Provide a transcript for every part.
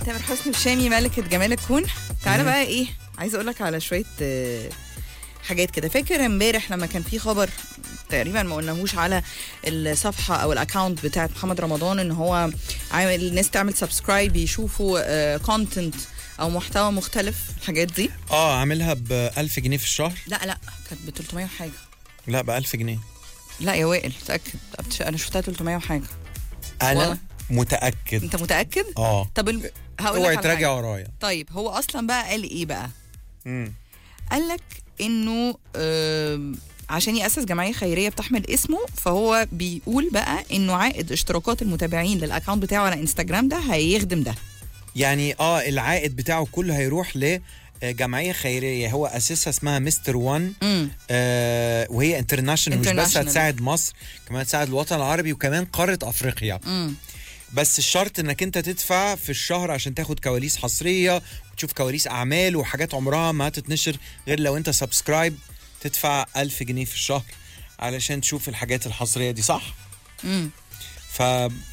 تامر حسني وشامي ملكة جمال الكون تعالى بقى ايه عايزه اقول لك على شويه آه، حاجات كده فاكر امبارح لما كان في خبر تقريبا ما قلناهوش على الصفحه او الاكونت بتاعت محمد رمضان ان هو عامل الناس تعمل سبسكرايب يشوفوا كونتنت او محتوى مختلف الحاجات دي اه عاملها ب 1000 جنيه في الشهر لا لا كانت ب 300 وحاجه لا ب 1000 جنيه لا يا وائل متاكد انا شفتها 300 وحاجه انا والله. متاكد انت متاكد اه طب ال- هقول لك اوعي على تراجع حاجة. ورايا طيب هو اصلا بقى قال ايه بقى مم. قال لك انه آم، عشان يأسس جمعية خيرية بتحمل اسمه فهو بيقول بقى انه عائد اشتراكات المتابعين للاكونت بتاعه على انستجرام ده هيخدم ده يعني اه العائد بتاعه كله هيروح ل جمعيه خيريه هو اسسها اسمها مستر وان امم آه وهي انترناشونال مش بس International. هتساعد مصر كمان هتساعد الوطن العربي وكمان قاره افريقيا امم بس الشرط انك انت تدفع في الشهر عشان تاخد كواليس حصريه وتشوف كواليس اعمال وحاجات عمرها ما هتتنشر غير لو انت سبسكرايب تدفع ألف جنيه في الشهر علشان تشوف الحاجات الحصريه دي صح امم ف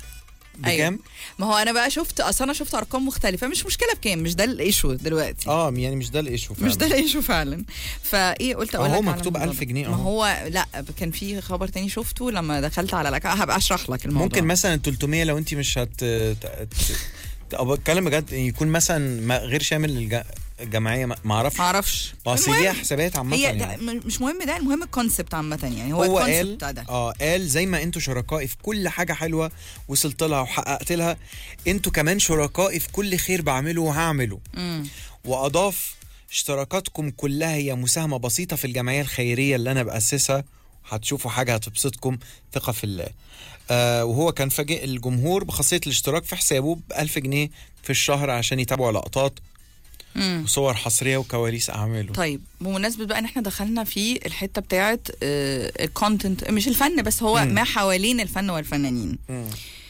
بكام ما هو انا بقى شفت اصل انا شفت ارقام مختلفة مش مشكلة بكام مش ده الايشو دلوقتي اه يعني مش ده الايشو مش ده الايشو فعلا فايه قلت اقول هو لك على مكتوب الموضوع 1000 ده. جنيه ما أهو. هو لا كان في خبر تاني شفته لما دخلت على الاكونت هبقى اشرح لك الموضوع ممكن مثلا 300 لو انت مش هت ت- ت- أو بتكلم بجد يكون مثلا ما- غير شامل الج- الجمعيه ما ما اعرفش ما اعرفش ما اصل المهم، ليها حسابات عامه هي ده يعني. م- مش مهم ده المهم الكونسبت عامة يعني هو, هو الكونسبت قال بتاع ده اه قال زي ما انتوا شركائي في كل حاجه حلوه وصلت لها وحققت لها انتوا كمان شركائي في كل خير بعمله وهعمله امم واضاف اشتراكاتكم كلها هي مساهمه بسيطه في الجمعيه الخيريه اللي انا باسسها هتشوفوا حاجه هتبسطكم ثقه في الله آه وهو كان فاجئ الجمهور بخاصيه الاشتراك في حسابه ب 1000 جنيه في الشهر عشان يتابعوا لقطات امم وصور حصريه وكواليس اعماله طيب بمناسبة بقى ان احنا دخلنا في الحتة بتاعت الكونتنت مش الفن بس هو مم. ما حوالين الفن والفنانين مم.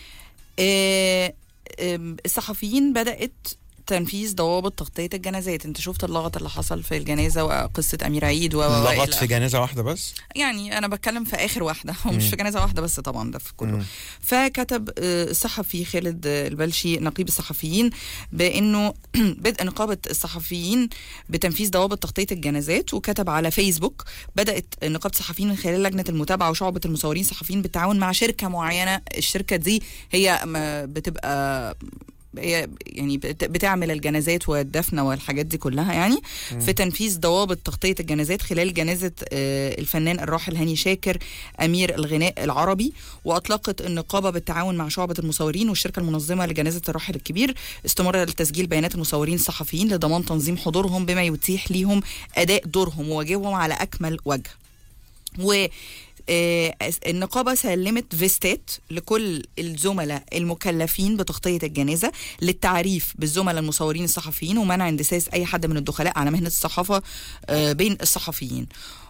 آه، آم، الصحفيين بدأت تنفيذ ضوابط تغطية الجنازات انت شفت اللغط اللي حصل في الجنازة وقصة أمير عيد و و- لغط وإلى في جنازه واحده بس يعني انا بتكلم في اخر واحده ومش مم. في جنازه واحده بس طبعا ده في كله مم. فكتب آه، الصحفي خالد آه، البلشي نقيب الصحفيين بانه بدء نقابه الصحفيين بتنفيذ ضوابط تغطيه الجنازات وكتب على فيسبوك بدات نقابه الصحفيين من خلال لجنه المتابعه وشعبه المصورين الصحفيين بالتعاون مع شركه معينه الشركه دي هي م- بتبقى هي يعني بت- بتعمل الجنازات والدفنه والحاجات دي كلها يعني في تنفيذ ضوابط تغطيه الجنازات خلال جنازه آه، الفنان الراحل هاني شاكر امير الغناء العربي واطلقت النقابه بالتعاون مع شعبه المصورين والشركه المنظمه لجنازه الراحل الكبير استمر لتسجيل بيانات المصورين الصحفيين لضمان تنظيم حضورهم بما يتيح ليهم اداء دورهم وواجبهم على اكمل وجه و آه، النقابة سلمت فيستات لكل الزملاء المكلفين بتغطية الجنازة للتعريف بالزملاء المصورين الصحفيين ومنع اندساس أي حد من الدخلاء على مهنة الصحافة آه، بين الصحفيين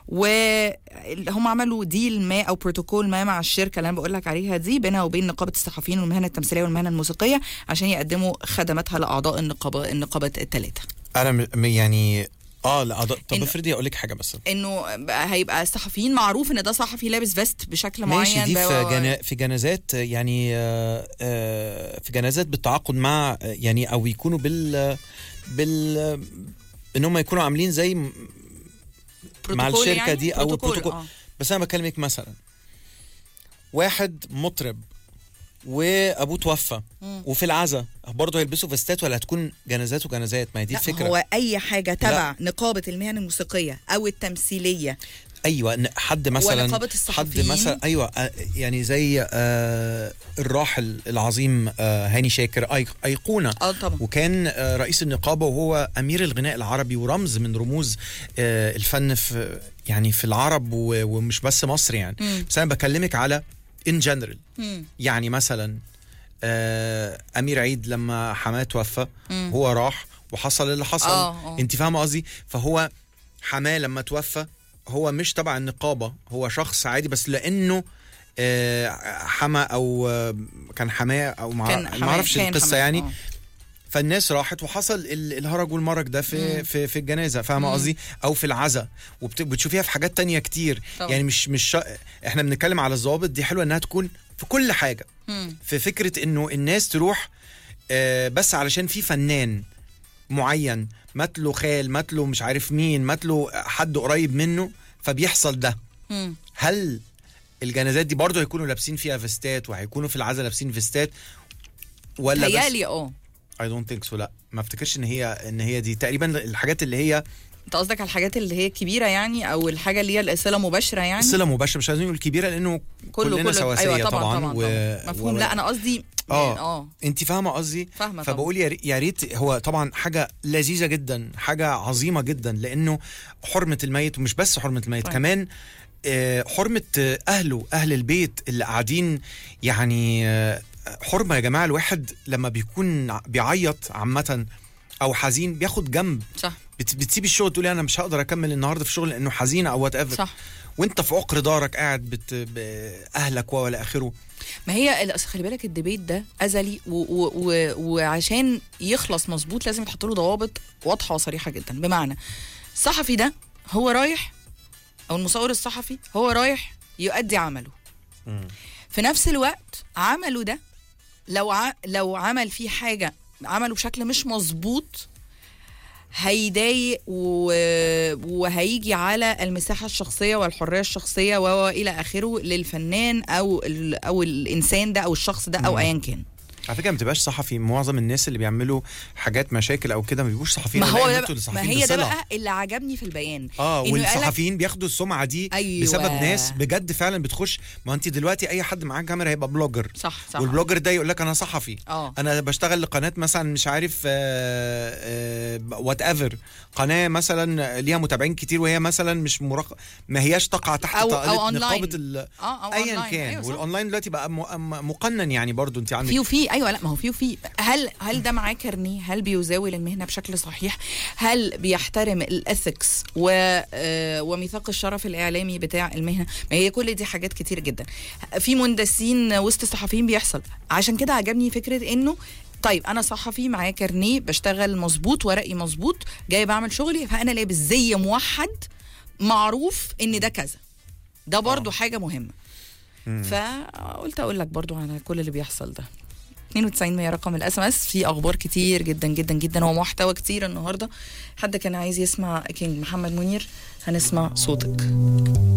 وهم عملوا ديل ما او بروتوكول ما مع الشركه اللي انا بقول لك عليها دي بينها وبين نقابه الصحفيين والمهنه التمثيليه والمهنه الموسيقيه عشان يقدموا خدماتها لاعضاء النقابه النقابه الثلاثه انا م- م- يعني اه لا أض- طب إنه- افرضي اقول لك حاجه بس انه بقى هيبقى الصحفيين معروف ان ده صحفي لابس فيست بشكل معين ماشي دي ب- في جنا في جنازات يعني آه، آه، في جنازات بالتعاقد مع آه، يعني او يكونوا بال بال ان هم يكونوا عاملين زي م- مع بروتوكول الشركه يعني؟ دي او بروتوكول آه. بس انا بكلمك مثلا واحد مطرب وابوه توفى مم. وفي العزا برضه هيلبسوا فيستات ولا هتكون جنازات وجنازات ما هي دي لا الفكره هو اي حاجه تبع نقابه المهن الموسيقيه او التمثيليه ايوه إن حد مثلا ونقابة حد الصحفيين. مثلا ايوه آه، يعني زي آه الراحل العظيم آه هاني شاكر أيق- ايقونه اه طبعا وكان آه رئيس النقابه وهو امير الغناء العربي ورمز من رموز آه الفن في يعني في العرب و- ومش بس مصر يعني مم. بس انا بكلمك على ان جنرال مم. يعني مثلا آه امير عيد لما حماه توفى مم. هو راح وحصل اللي حصل آه، آه. انت فاهمه قصدي فهو حماه لما توفى هو مش تبع النقابه هو شخص عادي بس لانه آه، حما او آه، كان حماه او مع كان ما حماة- اعرفش كان القصه حماة، يعني آه. فالناس راحت وحصل ال- الهرج والمرج ده في مم. في في الجنازه فاهمه مم. قصدي او في العزا وبتشوفيها في حاجات تانية كتير طبعا. يعني مش مش شا... احنا بنتكلم على الضوابط دي حلوه انها تكون في كل حاجه مم. في فكره انه الناس تروح آه بس علشان في فنان معين ماتله خال ماتله مش عارف مين ماتله حد قريب منه فبيحصل ده مم. هل الجنازات دي برضه هيكونوا لابسين فيها فيستات وهيكونوا في العزاء لابسين فيستات ولا بس تهيألي اه اي دونت ثينك سو لا ما افتكرش ان هي ان هي دي تقريبا الحاجات اللي هي انت قصدك على الحاجات اللي هي الكبيره يعني او الحاجه اللي هي الصله مباشره يعني صله مباشره مش عايزين نقول كبيره لانه كله كلنا كله سواسية ايوه طبعا طبعاً طبعا, و- طبعا. مفهوم و- لا انا قصدي آه. يعني اه انت فاهمه قصدي فاهمه طبعا فبقول يا ري- يا ريت هو طبعا حاجه لذيذه جدا حاجه عظيمه جدا لانه حرمه الميت ومش بس حرمه الميت طيب. كمان آه، حرمه آه، اهله اهل البيت اللي قاعدين يعني آه، حرمه يا جماعه الواحد لما بيكون ع- بيعيط عامه او حزين بياخد جنب صح بت- بتسيب الشغل تقولي انا مش هقدر اكمل النهارده في الشغل لانه حزين او وات ايفر صح وانت في عقر دارك قاعد بت... باهلك والى اخره ما هي ال- أصل خلي بالك الديبيت ده ازلي و و و وعشان يخلص مظبوط لازم يتحط له ضوابط واضحه وصريحه جدا بمعنى الصحفي ده هو رايح او المصور الصحفي هو رايح يؤدي عمله في نفس الوقت عمله ده لو ع... لو عمل فيه حاجه عمله بشكل مش مظبوط هيضايق و... وهيجي على المساحه الشخصيه والحريه الشخصيه و الى اخره للفنان او ال... او الانسان ده او الشخص ده او مم. ايا كان على فكره ما بتبقاش صحفي معظم الناس اللي بيعملوا حاجات مشاكل او كده ما بيبقوش صحفيين ما أنا هو لاقي ده إنتوا بقى اللي ما صحفيين هي ده بصلة. بقى اللي عجبني في البيان اه إنه قالك- والصحفيين بياخدوا السمعه دي أيوة. بسبب ناس بجد فعلا بتخش ما انت دلوقتي اي حد معاه كاميرا هيبقى بلوجر صح صح والبلوجر ده يقول لك انا صحفي اه انا بشتغل لقناه مثلا مش عارف وات ايفر قناه مثلا ليها متابعين كتير وهي مثلا مش مرق... ما هياش تقع تحت أو- أو طائله أونلاين. نقابه ال... اه او ايا أونلاين. كان أيوة صح. والاونلاين دلوقتي بقى م... م- مقنن يعني برضو انت عندك في وفي ايوه لا ما هو في وفي هل هل ده معاه كارنيه هل بيزاول المهنه بشكل صحيح هل بيحترم الاثكس و آه، وميثاق الشرف الاعلامي بتاع المهنه ما هي كل دي حاجات كتير جدا في مندسين وسط الصحفيين بيحصل عشان كده عجبني فكره انه طيب انا صحفي معايا كارنيه بشتغل مظبوط ورقي مظبوط جاي بعمل شغلي فانا لابس زي موحد معروف ان ده كذا ده برضو حاجه مهمه مم. فقلت اقول لك برضو على كل اللي بيحصل ده 92 100 رقم الاس ام اس في اخبار كتير جدا جدا جدا ومحتوى كتير النهارده حد كان عايز يسمع كينج محمد منير هنسمع صوتك